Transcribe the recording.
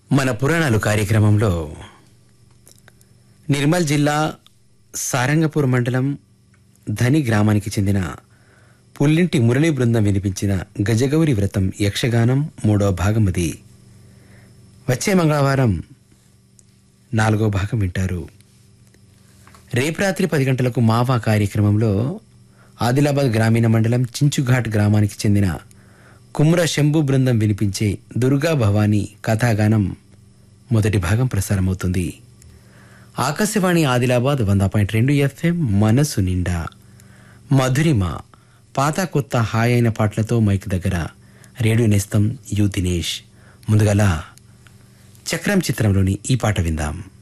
మన పురాణాలు కార్యక్రమంలో నిర్మల్ జిల్లా సారంగపూర్ మండలం ధని గ్రామానికి చెందిన పుల్లింటి మురళీ బృందం వినిపించిన గజగౌరి వ్రతం యక్షగానం మూడో భాగం అది వచ్చే మంగళవారం నాలుగో భాగం వింటారు రేపు రాత్రి పది గంటలకు మావా కార్యక్రమంలో ఆదిలాబాద్ గ్రామీణ మండలం చించుఘాట్ గ్రామానికి చెందిన కుమ్ర శంభు బృందం వినిపించే దుర్గా భవానీ కథాగానం మొదటి భాగం ప్రసారమవుతుంది ఆకాశవాణి ఆదిలాబాద్ వంద పాయింట్ రెండు ఎఫ్ఎం మనసు నిండా మధురిమ పాత కొత్త హాయ్ అయిన పాటలతో మైక్ దగ్గర రేడియో నేస్తం యు దినేష్ ముందుగల చక్రం చిత్రంలోని ఈ పాట విందాం